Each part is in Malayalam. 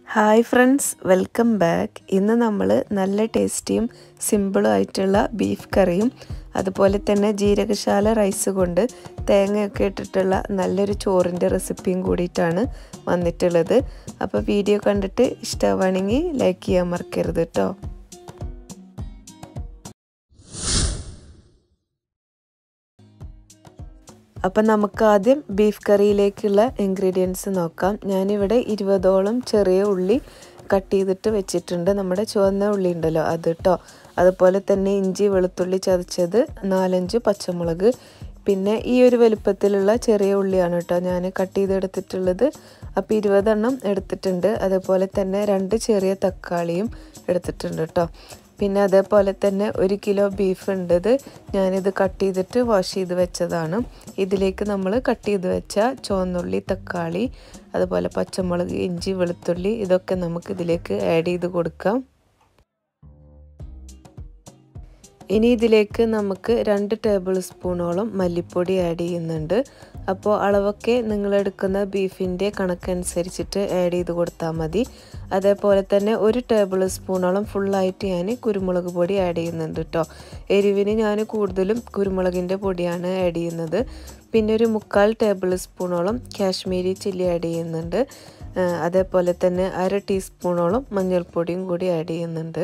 ഹായ് ഫ്രണ്ട്സ് വെൽക്കം ബാക്ക് ഇന്ന് നമ്മൾ നല്ല ടേസ്റ്റിയും സിമ്പിളും ആയിട്ടുള്ള ബീഫ് കറിയും അതുപോലെ തന്നെ ജീരകശാല റൈസ് കൊണ്ട് തേങ്ങയൊക്കെ ഇട്ടിട്ടുള്ള നല്ലൊരു ചോറിൻ്റെ റെസിപ്പിയും കൂടിയിട്ടാണ് വന്നിട്ടുള്ളത് അപ്പോൾ വീഡിയോ കണ്ടിട്ട് ഇഷ്ടമാണെങ്കിൽ ലൈക്ക് ചെയ്യാൻ മറക്കരുത് കേട്ടോ അപ്പം നമുക്ക് ആദ്യം ബീഫ് കറിയിലേക്കുള്ള ഇൻഗ്രീഡിയൻസ് നോക്കാം ഞാനിവിടെ ഇരുപതോളം ചെറിയ ഉള്ളി കട്ട് ചെയ്തിട്ട് വെച്ചിട്ടുണ്ട് നമ്മുടെ ചുവന്ന ഉള്ളി ഉണ്ടല്ലോ അത് കേട്ടോ അതുപോലെ തന്നെ ഇഞ്ചി വെളുത്തുള്ളി ചതച്ചത് നാലഞ്ച് പച്ചമുളക് പിന്നെ ഈ ഒരു വലുപ്പത്തിലുള്ള ചെറിയ ഉള്ളിയാണ് കേട്ടോ ഞാൻ കട്ട് ചെയ്തെടുത്തിട്ടുള്ളത് അപ്പോൾ ഇരുപതെണ്ണം എടുത്തിട്ടുണ്ട് അതേപോലെ തന്നെ രണ്ട് ചെറിയ തക്കാളിയും എടുത്തിട്ടുണ്ട് കേട്ടോ പിന്നെ അതേപോലെ തന്നെ ഒരു കിലോ ബീഫ് ഉണ്ടത് ഞാനിത് കട്ട് ചെയ്തിട്ട് വാഷ് ചെയ്ത് വെച്ചതാണ് ഇതിലേക്ക് നമ്മൾ കട്ട് ചെയ്ത് വെച്ച ചുവന്നുള്ളി തക്കാളി അതുപോലെ പച്ചമുളക് ഇഞ്ചി വെളുത്തുള്ളി ഇതൊക്കെ നമുക്ക് ഇതിലേക്ക് ആഡ് ചെയ്ത് കൊടുക്കാം ഇനി ഇതിലേക്ക് നമുക്ക് രണ്ട് ടേബിൾ സ്പൂണോളം മല്ലിപ്പൊടി ആഡ് ചെയ്യുന്നുണ്ട് അപ്പോൾ അളവൊക്കെ നിങ്ങളെടുക്കുന്ന ബീഫിൻ്റെ കണക്കനുസരിച്ചിട്ട് ആഡ് ചെയ്ത് കൊടുത്താൽ മതി അതേപോലെ തന്നെ ഒരു ടേബിൾ സ്പൂണോളം ഫുള്ളായിട്ട് ഞാൻ കുരുമുളക് പൊടി ആഡ് ചെയ്യുന്നുണ്ട് കേട്ടോ എരിവിന് ഞാൻ കൂടുതലും കുരുമുളകിൻ്റെ പൊടിയാണ് ആഡ് ചെയ്യുന്നത് പിന്നെ ഒരു മുക്കാൽ ടേബിൾ സ്പൂണോളം കാശ്മീരി ചില്ലി ആഡ് ചെയ്യുന്നുണ്ട് അതേപോലെ തന്നെ അര ടീസ്പൂണോളം മഞ്ഞൾപ്പൊടിയും കൂടി ആഡ് ചെയ്യുന്നുണ്ട്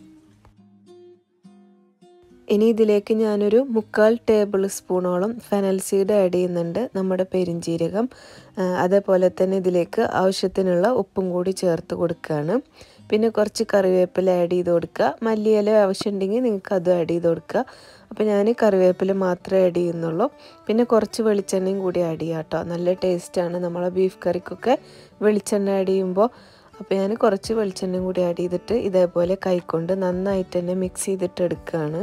ഇനി ഇതിലേക്ക് ഞാനൊരു മുക്കാൽ ടേബിൾ സ്പൂണോളം ഫെനൽ സീഡ് ആഡ് ചെയ്യുന്നുണ്ട് നമ്മുടെ പെരിഞ്ചീരകം അതേപോലെ തന്നെ ഇതിലേക്ക് ആവശ്യത്തിനുള്ള ഉപ്പും കൂടി ചേർത്ത് കൊടുക്കുകയാണ് പിന്നെ കുറച്ച് കറിവേപ്പില ആഡ് ചെയ്ത് കൊടുക്കുക മല്ലിയില ആവശ്യമുണ്ടെങ്കിൽ നിങ്ങൾക്ക് അതും ആഡ് ചെയ്ത് കൊടുക്കുക അപ്പോൾ ഞാൻ കറിവേപ്പില മാത്രമേ ആഡ് ചെയ്യുന്നുള്ളൂ പിന്നെ കുറച്ച് വെളിച്ചെണ്ണയും കൂടി ആഡ് ചെയ്യാം കേട്ടോ നല്ല ടേസ്റ്റാണ് നമ്മളെ ബീഫ് കറിക്കൊക്കെ വെളിച്ചെണ്ണ ആഡ് ചെയ്യുമ്പോൾ അപ്പോൾ ഞാൻ കുറച്ച് വെളിച്ചെണ്ണയും കൂടി ആഡ് ചെയ്തിട്ട് ഇതേപോലെ കൈകൊണ്ട് നന്നായിട്ട് തന്നെ മിക്സ് ചെയ്തിട്ട് എടുക്കുകയാണ്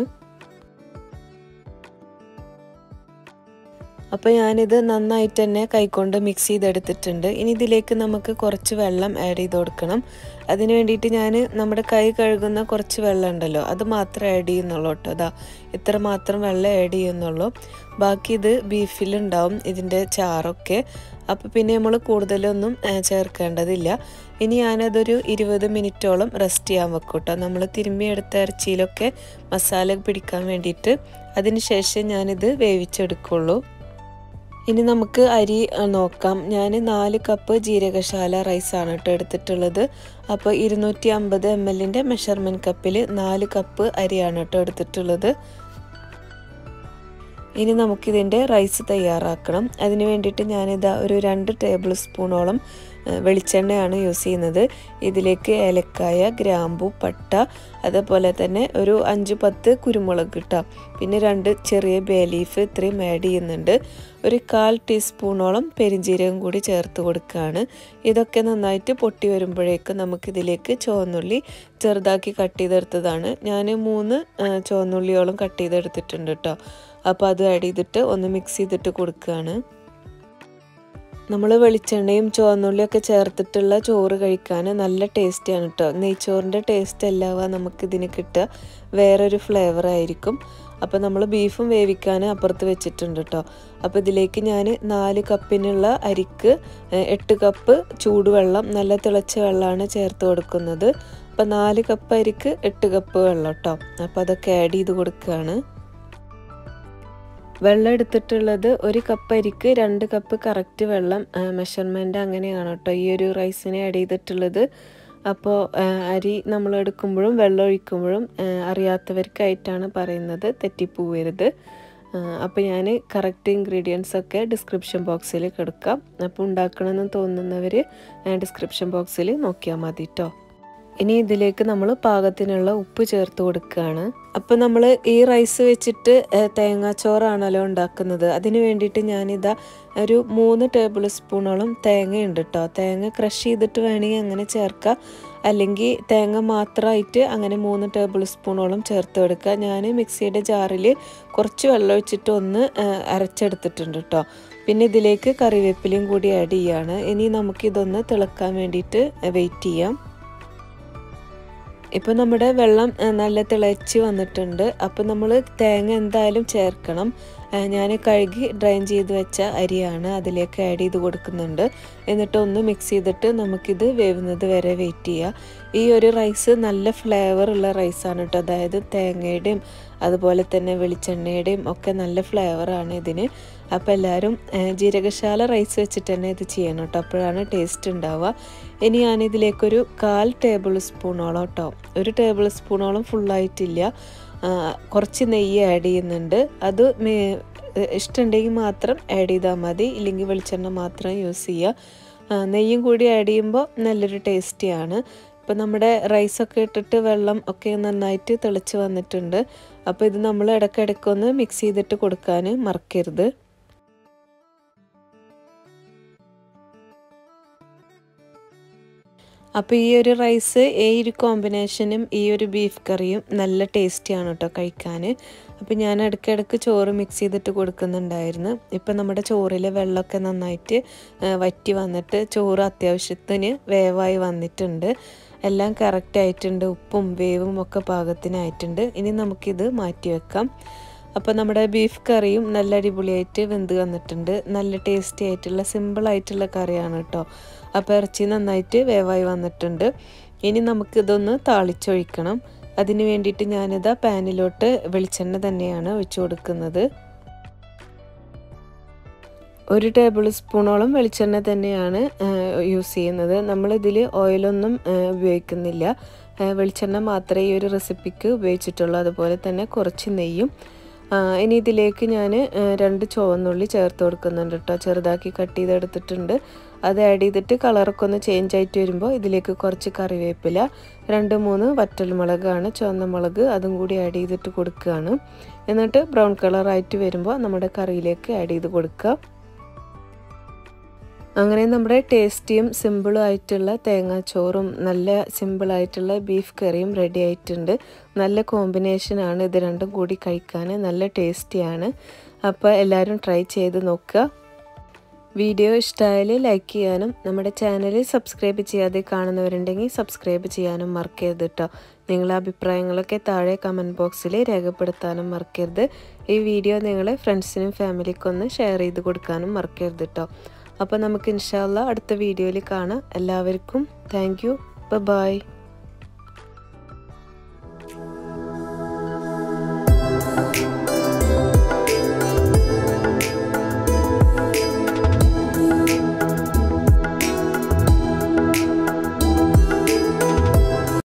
അപ്പോൾ ഞാനിത് നന്നായിട്ട് തന്നെ കൈകൊണ്ട് മിക്സ് ചെയ്തെടുത്തിട്ടുണ്ട് ഇനി ഇതിലേക്ക് നമുക്ക് കുറച്ച് വെള്ളം ആഡ് ചെയ്ത് കൊടുക്കണം അതിന് വേണ്ടിയിട്ട് ഞാൻ നമ്മുടെ കൈ കഴുകുന്ന കുറച്ച് വെള്ളം ഉണ്ടല്ലോ അത് മാത്രമേ ആഡ് ചെയ്യുന്നുള്ളൂ കേട്ടോ അതാ ഇത്ര മാത്രം വെള്ളം ആഡ് ചെയ്യുന്നുള്ളൂ ബാക്കി ഇത് ബീഫിലുണ്ടാവും ഇതിൻ്റെ ചാറൊക്കെ അപ്പോൾ പിന്നെ നമ്മൾ കൂടുതലൊന്നും ചേർക്കേണ്ടതില്ല ഇനി ഞാനതൊരു ഇരുപത് മിനിറ്റോളം റെസ്റ്റ് ചെയ്യാൻ വെക്കും കേട്ടോ നമ്മൾ തിരുമ്മിയെടുത്ത ഇറച്ചിയിലൊക്കെ മസാല പിടിക്കാൻ വേണ്ടിയിട്ട് അതിന് ശേഷം ഞാനിത് വേവിച്ചെടുക്കുള്ളൂ ഇനി നമുക്ക് അരി നോക്കാം ഞാൻ നാല് കപ്പ് ജീരകശാല റൈസാണ് കേട്ടോ എടുത്തിട്ടുള്ളത് അപ്പോൾ ഇരുന്നൂറ്റി അമ്പത് എം എല്ലിൻ്റെ മെഷർമെൻറ്റ് കപ്പിൽ നാല് കപ്പ് അരിയാണ് കേട്ടോ എടുത്തിട്ടുള്ളത് ഇനി നമുക്കിതിൻ്റെ റൈസ് തയ്യാറാക്കണം അതിന് വേണ്ടിയിട്ട് ഞാനിതാ ഒരു രണ്ട് ടേബിൾ സ്പൂണോളം വെളിച്ചെണ്ണയാണ് യൂസ് ചെയ്യുന്നത് ഇതിലേക്ക് ഏലക്കായ ഗ്രാമ്പു പട്ട അതേപോലെ തന്നെ ഒരു അഞ്ച് പത്ത് കുരുമുളക് ഇട്ടാം പിന്നെ രണ്ട് ചെറിയ ബേ ലീഫ് ഇത്രയും ആഡ് ചെയ്യുന്നുണ്ട് ഒരു കാൽ ടീസ്പൂണോളം പെരിഞ്ജീരകം കൂടി ചേർത്ത് കൊടുക്കുകയാണ് ഇതൊക്കെ നന്നായിട്ട് പൊട്ടി വരുമ്പോഴേക്കും നമുക്കിതിലേക്ക് ചുവന്നുള്ളി ചെറുതാക്കി കട്ട് ചെയ്തെടുത്തതാണ് ഞാൻ മൂന്ന് ചുവന്നുള്ളിയോളം കട്ട് ചെയ്തെടുത്തിട്ടുണ്ട് കേട്ടോ അപ്പോൾ അത് ആഡ് ചെയ്തിട്ട് ഒന്ന് മിക്സ് ചെയ്തിട്ട് കൊടുക്കുകയാണ് നമ്മൾ വെളിച്ചെണ്ണയും ചുവന്നുള്ളിയൊക്കെ ചേർത്തിട്ടുള്ള ചോറ് കഴിക്കാൻ നല്ല ടേസ്റ്റിയാണ് കേട്ടോ നെയ്ച്ചോറിൻ്റെ ടേസ്റ്റ് അല്ലാവ നമുക്കിതിന് കിട്ടുക വേറൊരു ഫ്ലേവർ ആയിരിക്കും അപ്പോൾ നമ്മൾ ബീഫും വേവിക്കാൻ അപ്പുറത്ത് വെച്ചിട്ടുണ്ട് കേട്ടോ അപ്പോൾ ഇതിലേക്ക് ഞാൻ നാല് കപ്പിനുള്ള അരിക്ക് എട്ട് കപ്പ് ചൂടുവെള്ളം നല്ല തിളച്ച വെള്ളമാണ് ചേർത്ത് കൊടുക്കുന്നത് അപ്പോൾ നാല് കപ്പ് അരിക്ക് എട്ട് കപ്പ് വെള്ളം കേട്ടോ അപ്പോൾ അതൊക്കെ ആഡ് ചെയ്ത് കൊടുക്കുകയാണ് വെള്ളം എടുത്തിട്ടുള്ളത് ഒരു കപ്പ് അരിക്ക് രണ്ട് കപ്പ് കറക്റ്റ് വെള്ളം മെഷർമെൻ്റ് അങ്ങനെയാണ് കേട്ടോ ഈ ഒരു റൈസിനെ ആഡ് ചെയ്തിട്ടുള്ളത് അപ്പോൾ അരി നമ്മൾ എടുക്കുമ്പോഴും വെള്ളം ഒഴിക്കുമ്പോഴും അറിയാത്തവർക്കായിട്ടാണ് പറയുന്നത് തെറ്റിപ്പോവരുത് അപ്പോൾ ഞാൻ കറക്റ്റ് ഇൻഗ്രീഡിയൻസ് ഒക്കെ ഡിസ്ക്രിപ്ഷൻ ബോക്സിൽ കൊടുക്കാം അപ്പോൾ ഉണ്ടാക്കണമെന്ന് തോന്നുന്നവർ ഡിസ്ക്രിപ്ഷൻ ബോക്സിൽ നോക്കിയാൽ മതി കേട്ടോ ഇനി ഇതിലേക്ക് നമ്മൾ പാകത്തിനുള്ള ഉപ്പ് ചേർത്ത് കൊടുക്കുകയാണ് അപ്പോൾ നമ്മൾ ഈ റൈസ് വെച്ചിട്ട് തേങ്ങാച്ചോറാണല്ലോ ഉണ്ടാക്കുന്നത് അതിന് വേണ്ടിയിട്ട് ഞാനിതാ ഒരു മൂന്ന് ടേബിൾ സ്പൂണോളം തേങ്ങയുണ്ട് കേട്ടോ തേങ്ങ ക്രഷ് ചെയ്തിട്ട് വേണമെങ്കിൽ അങ്ങനെ ചേർക്കുക അല്ലെങ്കിൽ തേങ്ങ മാത്രമായിട്ട് അങ്ങനെ മൂന്ന് ടേബിൾ സ്പൂണോളം ചേർത്ത് കൊടുക്കുക ഞാൻ മിക്സിയുടെ ജാറിൽ കുറച്ച് വെള്ളം ഒഴിച്ചിട്ട് ഒന്ന് അരച്ചെടുത്തിട്ടുണ്ട് കേട്ടോ പിന്നെ ഇതിലേക്ക് കറിവേപ്പിലയും കൂടി ആഡ് ചെയ്യാണ് ഇനി നമുക്കിതൊന്ന് തിളക്കാൻ വേണ്ടിയിട്ട് വെയിറ്റ് ചെയ്യാം ഇപ്പോൾ നമ്മുടെ വെള്ളം നല്ല തിളച്ച് വന്നിട്ടുണ്ട് അപ്പോൾ നമ്മൾ തേങ്ങ എന്തായാലും ചേർക്കണം ഞാൻ കഴുകി ഡ്രൈൻ ചെയ്ത് വെച്ച അരിയാണ് അതിലേക്ക് ആഡ് ചെയ്ത് കൊടുക്കുന്നുണ്ട് എന്നിട്ട് ഒന്ന് മിക്സ് ചെയ്തിട്ട് നമുക്കിത് വേവുന്നത് വരെ വെയിറ്റ് ചെയ്യുക ഈ ഒരു റൈസ് നല്ല ഫ്ലേവർ ഉള്ള റൈസാണ് കേട്ടോ അതായത് തേങ്ങയുടെയും അതുപോലെ തന്നെ വെളിച്ചെണ്ണയുടെയും ഒക്കെ നല്ല ഫ്ലേവറാണ് ഇതിന് അപ്പോൾ എല്ലാവരും ജീരകശാല റൈസ് വെച്ചിട്ട് തന്നെ ഇത് ചെയ്യണം കേട്ടോ അപ്പോഴാണ് ടേസ്റ്റ് ഉണ്ടാവുക ഇനി ഞാനിതിലേക്കൊരു കാൽ ടേബിൾ സ്പൂണോളം കേട്ടോ ഒരു ടേബിൾ സ്പൂണോളം ഫുള്ളായിട്ടില്ല കുറച്ച് നെയ്യ് ആഡ് ചെയ്യുന്നുണ്ട് അത് ഇഷ്ടമുണ്ടെങ്കിൽ മാത്രം ആഡ് ചെയ്താൽ മതി ഇല്ലെങ്കിൽ വെളിച്ചെണ്ണ മാത്രം യൂസ് ചെയ്യുക നെയ്യും കൂടി ആഡ് ചെയ്യുമ്പോൾ നല്ലൊരു ടേസ്റ്റിയാണ് ഇപ്പോൾ നമ്മുടെ റൈസൊക്കെ ഇട്ടിട്ട് വെള്ളം ഒക്കെ നന്നായിട്ട് തിളച്ച് വന്നിട്ടുണ്ട് അപ്പോൾ ഇത് നമ്മൾ ഇടയ്ക്കിടയ്ക്കൊന്ന് മിക്സ് ചെയ്തിട്ട് കൊടുക്കാൻ മറക്കരുത് അപ്പോൾ ഈ ഒരു റൈസ് ഈ ഒരു കോമ്പിനേഷനും ഈ ഒരു ബീഫ് കറിയും നല്ല ടേസ്റ്റിയാണ് കേട്ടോ കഴിക്കാൻ അപ്പോൾ ഞാൻ ഇടയ്ക്കിടയ്ക്ക് ചോറ് മിക്സ് ചെയ്തിട്ട് കൊടുക്കുന്നുണ്ടായിരുന്നു ഇപ്പം നമ്മുടെ ചോറിലെ വെള്ളമൊക്കെ നന്നായിട്ട് വറ്റി വന്നിട്ട് ചോറ് അത്യാവശ്യത്തിന് വേവായി വന്നിട്ടുണ്ട് എല്ലാം കറക്റ്റ് ആയിട്ടുണ്ട് ഉപ്പും വേവും ഒക്കെ പാകത്തിനായിട്ടുണ്ട് ഇനി നമുക്കിത് മാറ്റി വെക്കാം അപ്പോൾ നമ്മുടെ ബീഫ് കറിയും നല്ല അടിപൊളിയായിട്ട് വെന്ത് വന്നിട്ടുണ്ട് നല്ല ടേസ്റ്റി ആയിട്ടുള്ള സിമ്പിൾ ആയിട്ടുള്ള കറിയാണ് കേട്ടോ അപ്പോൾ ഇറച്ചി നന്നായിട്ട് വേവായി വന്നിട്ടുണ്ട് ഇനി നമുക്കിതൊന്ന് താളിച്ചൊഴിക്കണം അതിന് വേണ്ടിയിട്ട് ഞാനിതാ പാനിലോട്ട് വെളിച്ചെണ്ണ തന്നെയാണ് ഒഴിച്ചു കൊടുക്കുന്നത് ഒരു ടേബിൾ സ്പൂണോളം വെളിച്ചെണ്ണ തന്നെയാണ് യൂസ് ചെയ്യുന്നത് നമ്മളിതിൽ ഓയിലൊന്നും ഉപയോഗിക്കുന്നില്ല വെളിച്ചെണ്ണ മാത്രമേ ഈ ഒരു റെസിപ്പിക്ക് ഉപയോഗിച്ചിട്ടുള്ളൂ അതുപോലെ തന്നെ കുറച്ച് നെയ്യും ഇനി ഇതിലേക്ക് ഞാൻ രണ്ട് ചുവന്നുള്ളി ചേർത്ത് കൊടുക്കുന്നുണ്ട് കേട്ടോ ചെറുതാക്കി കട്ട് ചെയ്തെടുത്തിട്ടുണ്ട് അത് ആഡ് ചെയ്തിട്ട് കളറൊക്കെ ഒന്ന് ചേഞ്ച് ആയിട്ട് വരുമ്പോൾ ഇതിലേക്ക് കുറച്ച് കറിവേപ്പില രണ്ട് മൂന്ന് വറ്റൽമുളകാണ് ചുവന്ന മുളക് അതും കൂടി ആഡ് ചെയ്തിട്ട് കൊടുക്കുകയാണ് എന്നിട്ട് ബ്രൗൺ കളറായിട്ട് വരുമ്പോൾ നമ്മുടെ കറിയിലേക്ക് ആഡ് ചെയ്ത് കൊടുക്കുക അങ്ങനെ നമ്മുടെ ടേസ്റ്റിയും സിമ്പിളും ആയിട്ടുള്ള തേങ്ങാച്ചോറും നല്ല സിമ്പിളായിട്ടുള്ള ബീഫ് കറിയും റെഡി ആയിട്ടുണ്ട് നല്ല കോമ്പിനേഷനാണ് ഇത് രണ്ടും കൂടി കഴിക്കാൻ നല്ല ടേസ്റ്റിയാണ് അപ്പോൾ എല്ലാവരും ട്രൈ ചെയ്ത് നോക്കുക വീഡിയോ ഇഷ്ടമായാൽ ലൈക്ക് ചെയ്യാനും നമ്മുടെ ചാനൽ സബ്സ്ക്രൈബ് ചെയ്യാതെ കാണുന്നവരുണ്ടെങ്കിൽ സബ്സ്ക്രൈബ് ചെയ്യാനും മറക്കരുത് കേട്ടോ നിങ്ങളുടെ അഭിപ്രായങ്ങളൊക്കെ താഴെ കമൻറ്റ് ബോക്സിൽ രേഖപ്പെടുത്താനും മറക്കരുത് ഈ വീഡിയോ നിങ്ങളെ ഫ്രണ്ട്സിനും ഫാമിലിക്കൊന്ന് ഷെയർ ചെയ്ത് കൊടുക്കാനും മറക്കരുത് കേട്ടോ അപ്പോൾ നമുക്ക് ഇൻഷാല്ല അടുത്ത വീഡിയോയിൽ കാണാം എല്ലാവർക്കും thank you bye thank you